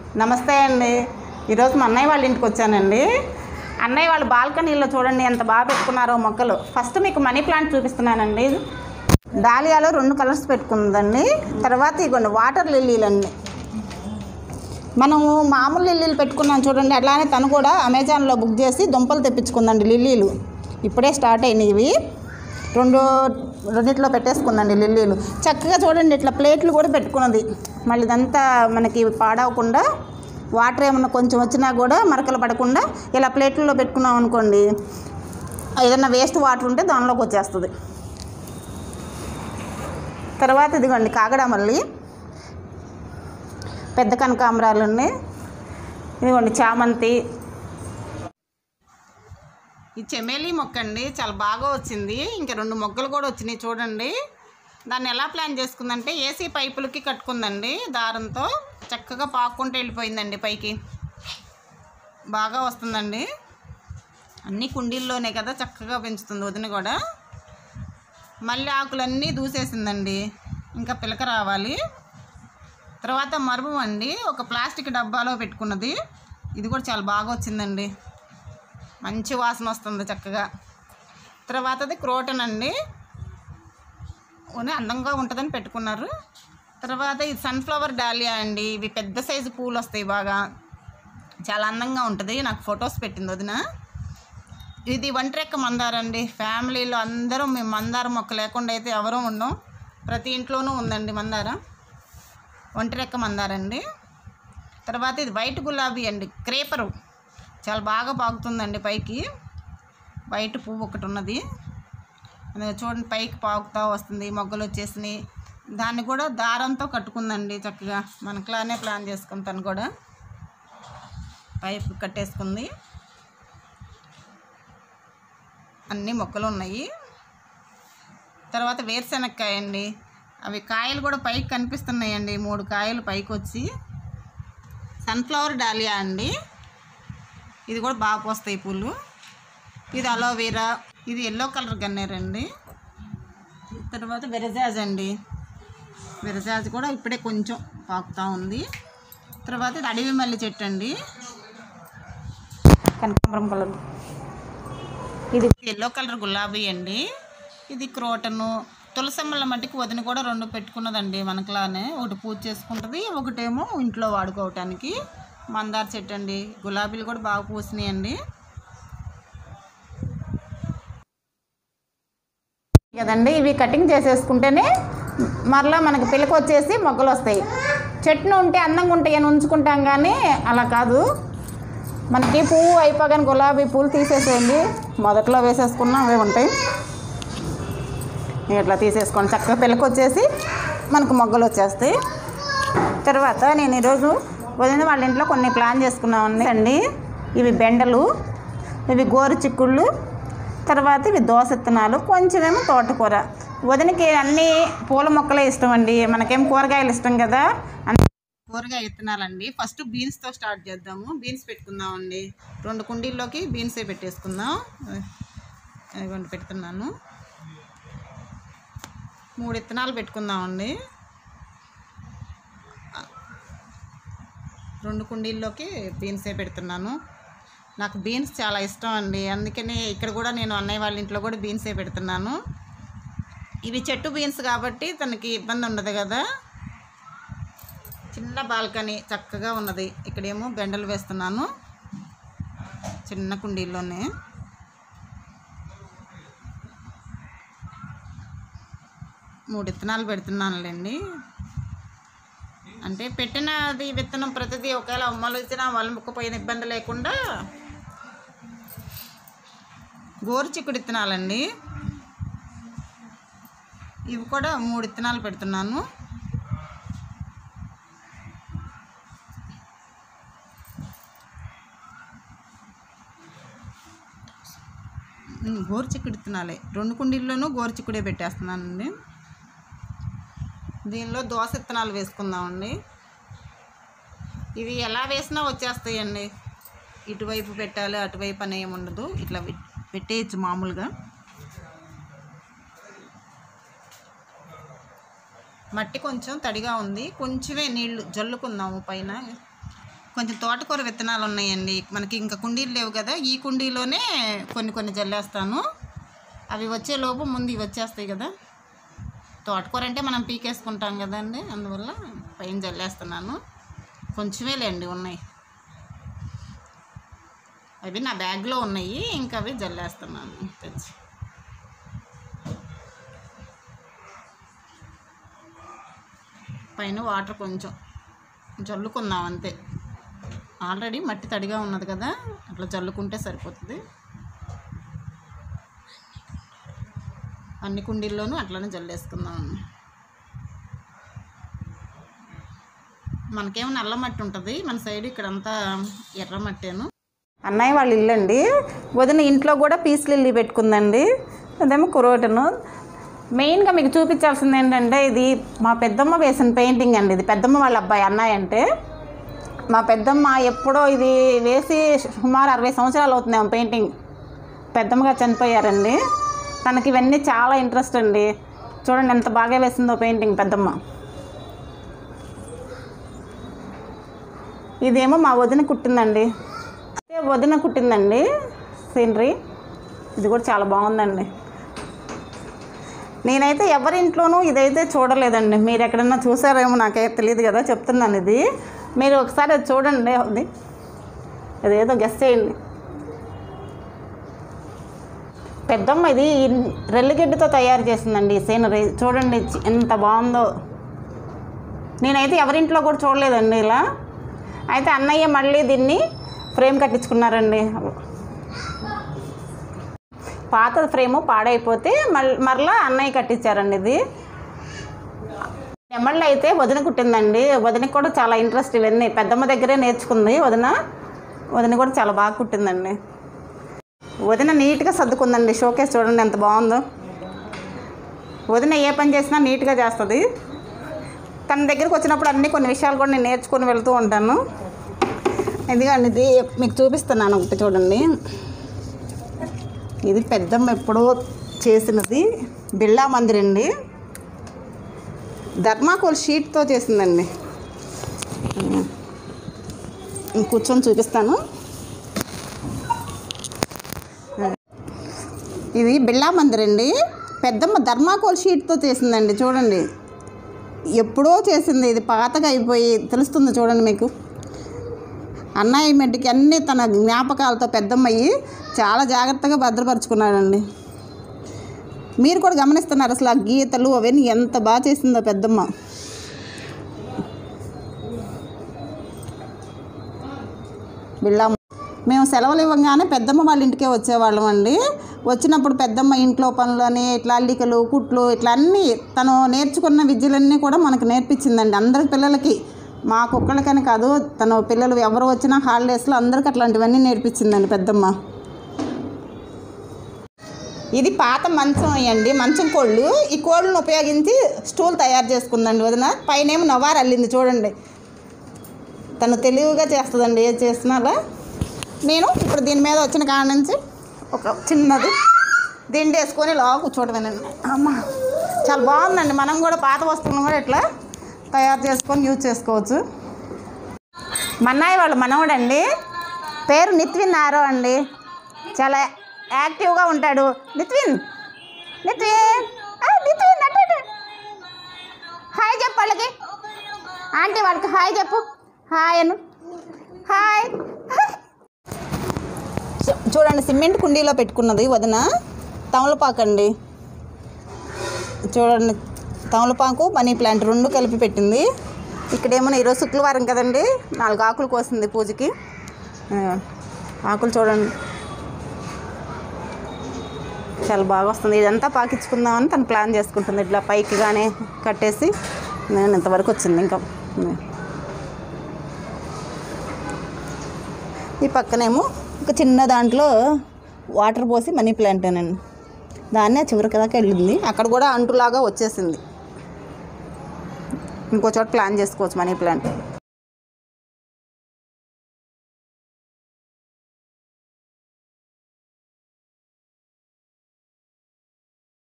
నమస్తే అండి ఈరోజు మా అన్నయ్య వాళ్ళ ఇంటికి వచ్చానండి అన్నయ్య వాళ్ళ బాల్కనీలో చూడండి ఎంత బాగా పెట్టుకున్నారో మొక్కలు ఫస్ట్ మీకు మనీ ప్లాంట్ చూపిస్తున్నానండి డాలియాలో రెండు కలర్స్ పెట్టుకుందండి తర్వాత ఇగోండి వాటర్ లిల్లీలండి మనము మామూలు లిల్లీలు పెట్టుకున్నాం చూడండి అట్లానే తను కూడా అమెజాన్లో బుక్ చేసి దుంపలు తెప్పించుకుందండి లిల్లీలు ఇప్పుడే స్టార్ట్ అయినాయి ఇవి రెండు రెండిట్లో పెట్టేసుకుందండి లిల్లీలు చక్కగా చూడండి ఇట్లా ప్లేట్లు కూడా పెట్టుకున్నది మళ్ళీ ఇదంతా మనకి పాడవకుండా వాటర్ ఏమన్నా కొంచెం వచ్చినా కూడా మరకలు పడకుండా ఇలా ప్లేట్లలో పెట్టుకున్నాం అనుకోండి ఏదైనా వేస్ట్ వాటర్ ఉంటే దానిలోకి వచ్చేస్తుంది తర్వాత ఇదిగోండి కాగడా మళ్ళీ పెద్ద కనకాంబరాలండి ఇదిగోండి చామంతి ఈ చెమేలి మొక్క అండి చాలా బాగా వచ్చింది ఇంకా రెండు మొగ్గలు కూడా వచ్చినాయి చూడండి దాన్ని ఎలా ప్లాన్ చేసుకుందంటే ఏసీ పైపులకి కట్టుకుందండి దారంతో చక్కగా పాక్కుంటూ వెళ్ళిపోయిందండి పైకి బాగా వస్తుందండి అన్ని కుండీల్లోనే కదా చక్కగా పెంచుతుంది వదిన కూడా మళ్ళీ ఆకులన్నీ దూసేసిందండి ఇంకా పిలక రావాలి తర్వాత మరుపు అండి ఒక ప్లాస్టిక్ డబ్బాలో పెట్టుకున్నది ఇది కూడా చాలా బాగా వచ్చిందండి మంచి వాసన వస్తుంది చక్కగా తర్వాతది క్రోటన్ అండి ఓనే అందంగా ఉంటుందని పెట్టుకున్నారు తర్వాత ఇది సన్ఫ్లవర్ డాలియా అండి ఇవి పెద్ద సైజు పూలు వస్తాయి బాగా చాలా అందంగా ఉంటుంది నాకు ఫొటోస్ పెట్టింది వదిన ఇది ఒంటరెక్క మందార అండి ఫ్యామిలీలో అందరూ మేము మందార మొక్క లేకుండా అయితే ఎవరూ ఉండం ప్రతి ఇంట్లోనూ ఉందండి మందార ఒంటరెక్క మందారండి తర్వాత ఇది వైట్ గులాబీ అండి క్రేపరు చాలా బాగా పాకుతుందండి పైకి వైట్ పువ్వు ఒకటి ఉన్నది అది చూడండి పైకి పాకుతూ వస్తుంది మొగ్గలు వచ్చేసినాయి దాన్ని కూడా దారంతో కట్టుకుందండి చక్కగా మనకులానే ప్లాన్ చేసుకుని తను కూడా పైపు కట్టేసుకుంది అన్ని మొక్కలు ఉన్నాయి తర్వాత వేరుశెనక్కాయ అండి అవి కాయలు కూడా పైకి కనిపిస్తున్నాయండి మూడు కాయలు పైకి వచ్చి సన్ఫ్లవర్ డాలియా అండి ఇది కూడా బాగా పోస్తాయి పూలు ఇది అలోవెరా ఇది ఎల్లో కలర్ గన్నేరండి తర్వాత విరజాజ్ అండి విరజాజ్ కూడా ఇప్పుడే కొంచెం పాకుతూ ఉంది తర్వాత ఇది అడవి మల్లి చెట్టు అండి కనకాంబరం కలర్ ఇది ఎల్లో కలర్ గులాబీ అండి ఇది క్రోటను తులసమ్మల మట్టికి వదిన కూడా రెండు పెట్టుకున్నదండి మనకులానే ఒకటి పూజ చేసుకుంటుంది ఒకటేమో ఇంట్లో వాడుకోవటానికి మందార చెట్టు అండి గులాబీలు కూడా బాగా పూసినాయండి కదండి ఇవి కటింగ్ చేసేసుకుంటేనే మరలా మనకి పిలక వచ్చేసి మొగ్గలు వస్తాయి చెట్టును ఉంటే అందంగా ఉంటాయి అని ఉంచుకుంటాం కానీ అలా కాదు మనకి పువ్వు అయిపోగానే గులాబీ పూలు తీసేసేయండి మొదట్లో వేసేసుకున్నా అవే ఉంటాయి ఇట్లా తీసేసుకోండి చక్కగా పిల్లకి వచ్చేసి మనకు మొగ్గలు వచ్చేస్తాయి తర్వాత నేను ఈరోజు వదిన వాళ్ళ ఇంట్లో కొన్ని ప్లాన్ చేసుకున్నామండి అండి ఇవి బెండలు ఇవి గోరు చిక్కుళ్ళు తర్వాత ఇవి దోస విత్తనాలు కొంచెమేమో తోటకూర వదినకి అన్ని పూల మొక్కలే ఇష్టం అండి మనకేం కూరగాయలు ఇష్టం కదా కూరగాయ విత్తనాలండి ఫస్ట్ బీన్స్తో స్టార్ట్ చేద్దాము బీన్స్ పెట్టుకుందామండి రెండు కుండీల్లోకి బీన్సే పెట్టేసుకుందాం ఇదిగోండి పెడుతున్నాను మూడు విత్తనాలు పెట్టుకుందామండి రెండు కుండీల్లోకి బీన్సే పెడుతున్నాను నాకు బీన్స్ చాలా ఇష్టం అండి అందుకని ఇక్కడ కూడా నేను అన్నయ్య వాళ్ళ ఇంట్లో కూడా బీన్సే పెడుతున్నాను ఇవి చెట్టు బీన్స్ కాబట్టి తనకి ఇబ్బంది ఉండదు కదా చిన్న బాల్కనీ చక్కగా ఉన్నది ఇక్కడేమో బెండలు వేస్తున్నాను చిన్న కుండీల్లోనే మూడు విత్తనాలు పెడుతున్నానులేండి అంటే పెట్టినది విత్తనం ప్రతిదీ ఒకవేళ అమ్మలు ఇచ్చినా వాళ్ళు ముక్కపోయిన ఇబ్బంది లేకుండా గోరు చిక్కుడు విత్తనాలండి ఇవి కూడా మూడు విత్తనాలు పెడుతున్నాను ఉమ్, గోరు చిక్కుడు విత్తనాలే రెండు కుండీల్లోనూ గోరు చిక్కుడే పెట్టేస్తున్నానండి దీనిలో దోస విత్తనాలు వేసుకుందామండి ఇవి ఎలా వేసినా వచ్చేస్తాయండి ఇటువైపు పెట్టాలి అటువైపు అని ఏమి ఉండదు ఇట్లా పెట్- పెట్టేయచ్చు మామూలుగా మట్టి కొంచెం తడిగా ఉంది కొంచెమే నీళ్లు జల్లుకుందాము పైన కొంచెం తోటకూర విత్తనాలు ఉన్నాయండి మనకి ఇంకా కుండీలు లేవు కదా ఈ కుండీలోనే కొన్ని కొన్ని జల్లేస్తాను అవి వచ్చేలోపు ముందు ఇవి వచ్చేస్తాయి కదా తోటకూర అంటే మనం పీకేసుకుంటాం కదండి అందువల్ల పైన జల్లేస్తున్నాను కొంచెమే లేండి ఉన్నాయి అవి నా బ్యాగ్లో ఉన్నాయి ఇంకా అవి జల్లేస్తున్నాను తెచ్చి పైన వాటర్ కొంచెం జల్లుకుందాం అంతే ఆల్రెడీ మట్టి తడిగా ఉన్నది కదా అట్లా జల్లుకుంటే సరిపోతుంది అన్ని కుండీల్లోనూ అట్లనే జల్లేసుకుందాం మనకేమో నల్ల మట్టి ఉంటుంది మన సైడ్ ఇక్కడంతా ఎర్ర మట్టేను అన్నయ్య వాళ్ళ ఇల్లు అండి వదిన ఇంట్లో కూడా పీసులు ఇల్లు పెట్టుకుందండి అదేమో కురోటను మెయిన్గా మీకు చూపించాల్సింది ఏంటంటే ఇది మా పెద్దమ్మ వేసిన పెయింటింగ్ అండి ఇది పెద్దమ్మ వాళ్ళ అబ్బాయి అన్నయ్య అంటే మా పెద్దమ్మ ఎప్పుడో ఇది వేసి సుమారు అరవై సంవత్సరాలు అవుతుందేమో పెయింటింగ్ పెద్దమ్మగా చనిపోయారండి తనకి ఇవన్నీ చాలా ఇంట్రెస్ట్ అండి చూడండి ఎంత బాగా వేసిందో పెయింటింగ్ పెద్దమ్మ ఇదేమో మా వదిన కుట్టిందండి అదే వదిన కుట్టిందండి సీనరీ ఇది కూడా చాలా బాగుందండి నేనైతే ఎవరింట్లోనూ ఇదైతే చూడలేదండి మీరు ఎక్కడన్నా చూసారేమో నాకైతే తెలియదు కదా చెప్తున్నాను ఇది మీరు ఒకసారి అది చూడండి అది అదేదో గెస్ట్ చేయండి పెద్దమ్మ ఇది రెల్లిగడ్డతో తయారు చేసిందండి ఈ సీనరీ చూడండి చి- ఎంత బాగుందో నేనైతే ఎవరింట్లో కూడా చూడలేదండి ఇలా అయితే అన్నయ్య మళ్ళీ దీన్ని ఫ్రేమ్ కట్టించుకున్నారండి పాత ఫ్రేమ్ పాడైపోతే మళ్ళీ మరలా అన్నయ్య కట్టించారండి ఇది నెమళ్ళు అయితే వదిన కుట్టిందండి వదినకి కూడా చాలా ఇంట్రెస్ట్ ఇవన్నీ పెద్దమ్మ దగ్గరే నేర్చుకుంది వదిన వదిన కూడా చాలా బాగా కుట్టిందండి వదిన నీట్గా సర్దుకుందండి షోకేస్ చూడండి ఎంత బాగుందో వదిన ఏ పని చేసినా నీట్గా చేస్తుంది తన దగ్గరికి వచ్చినప్పుడు అన్ని కొన్ని విషయాలు కూడా నేను నేర్చుకొని వెళ్తూ ఉంటాను ఎందుకంటే ఇది మీకు చూపిస్తున్నాను ఒకటి చూడండి ఇది పెద్దమ్మ ఎప్పుడో చేసినది బిళ్ళా మందిర్ అండి ధర్మాకోల్ షీట్తో చేసిందండి ఉమ్, కూర్చొని చూపిస్తాను ఇది బిళ్ళా మందిర్ అండి పెద్దమ్మ ధర్మాకోల్ షీట్తో చేసిందండి చూడండి ఎప్పుడో చేసింది ఇది పాతగా అయిపోయి తెలుస్తుంది చూడండి మీకు అన్నయ్య మెడ్డికి అన్నీ తన జ్ఞాపకాలతో పెద్దమ్మయ్యి చాలా జాగ్రత్తగా భద్రపరుచుకున్నాడండి మీరు కూడా గమనిస్తున్నారు అసలు ఆ గీతలు అవన్నీ ఎంత బాగా చేసిందో పెద్దమ్మ బిళ్ళా మేము సెలవులు ఇవ్వగానే పెద్దమ్మ వాళ్ళ ఇంటికే వచ్చేవాళ్ళం అండి వచ్చినప్పుడు పెద్దమ్మ ఇంట్లో పనులని ఇట్లా అల్లికలు కుట్లు ఇట్లా అన్నీ తను నేర్చుకున్న విద్యలన్నీ కూడా మనకు నేర్పించిందండి అందరి పిల్లలకి మాకు ఒక్కళ్ళకని కాదు తను పిల్లలు ఎవరు వచ్చినా హాలిడేస్లో అందరికి అట్లాంటివన్నీ నేర్పించిందండి పెద్దమ్మ ఇది పాత మంచం అయ్యండి మంచం కోళ్ళు ఈ కోళ్ళను ఉపయోగించి స్టూల్ తయారు చేసుకుందండి వదిన పైనేమో నవారు అల్లింది చూడండి తను తెలివిగా చేస్తుందండి ఏది చేసినా అలా నేను ఇప్పుడు దీని మీద వచ్చిన కాడ నుంచి ఒక చిన్నది దిండి వేసుకొని ఇలా కూర్చోవడమేనండి అమ్మ చాలా బాగుందండి మనం కూడా పాత వస్తువులను కూడా ఇట్లా తయారు చేసుకొని యూజ్ చేసుకోవచ్చు మన్నాయి వాళ్ళ మనవడండి పేరు నిత్విన్ ఆరో అండి చాలా యాక్టివ్గా ఉంటాడు నిత్విన్ నిత్విన్ ఆ, నిత్విన్ అటు అటు. హాయ్ చెప్పు వాళ్ళకి ఆంటీ వాళ్ళకి హాయ్ చెప్పు హాయ్ అను హాయ్ చూ- చూడండి సిమెంట్ కుండీలో పెట్టుకున్నది వదిన తమలపాకు అండి చూడండి తమలపాకు మనీ ప్లాంట్ రెండు కలిపి పెట్టింది ఇక్కడేమో ఈరోజు శుక్రవారం కదండి నాలుగు ఆకులు కోసింది పూజకి ఆ, ఆకులు చూడండి చాలా బాగా వస్తుంది ఇదంతా పాకించుకుందామని తను ప్లాన్ చేసుకుంటుంది ఇట్లా పైకి కానీ కట్టేసి నేను ఇంతవరకు వచ్చింది ఇంకా ఈ పక్కనేమో ఒక చిన్న దాంట్లో వాటర్ పోసి మనీ ప్లాంట్ అనండి దాన్నే చివరికి దాకా వెళ్ళింది అక్కడ కూడా అంటులాగా వచ్చేసింది ఇంకో చోట ప్లాన్ చేసుకోవచ్చు మనీ ప్లాంట్